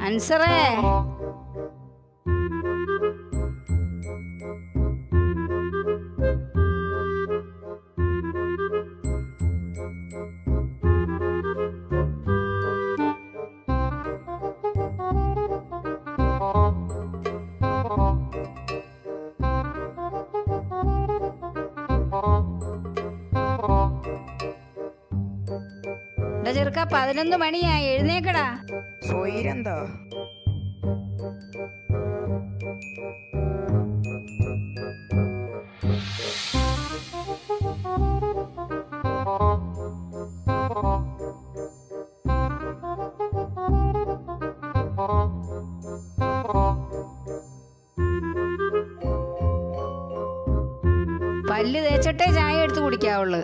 അൻസറേ എടാ ചെറുക്ക പതിനൊന്ന് മണിയായി എഴുന്നേക്കടാ സ്വൈരെന്താ പല്ല് തേച്ചിട്ടേ ചായ എടുത്ത് കുടിക്കാവുള്ളു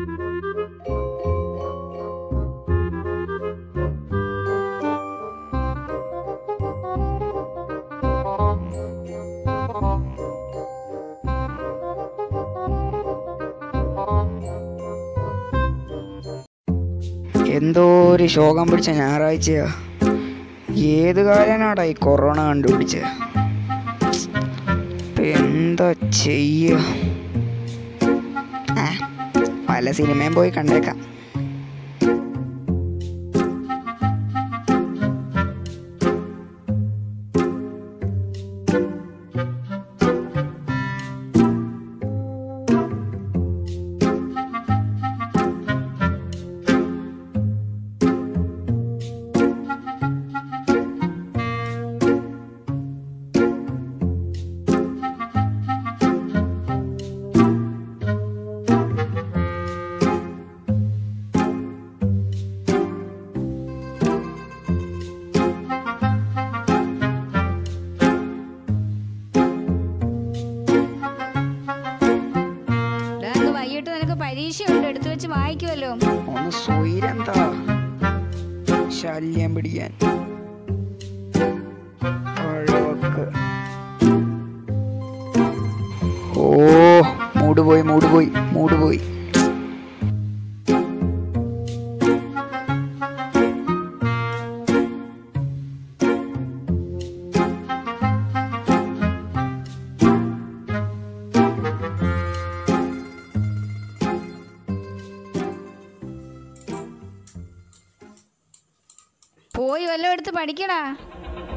എന്തോ ഒരു ശോകം പിടിച്ച ഞായറാഴ്ചയാ ഏത് കാലനാടാ ഈ കൊറോണ കണ്ടുപിടിച്ച് ഇപ്പൊ എന്താ ചെയ്യ ആ, വല്ല സിനിമയും പോയി കണ്ടേക്കാം എടാ, ഇന്ന് വൈകിട്ട് നിനക്ക് പരീക്ഷയുണ്ട് എടുത്തു വെച്ച് വായിക്കുമല്ലോ ഒന്ന് സ്വൈരെന്താ ശല്യം പിടിക്കാൻ പഴവക്ക് ഓ മൂട് പോയി മൂട് പോയി മൂട് പോയി പോയി വല്ലതും എടുത്ത് പഠിക്കടാ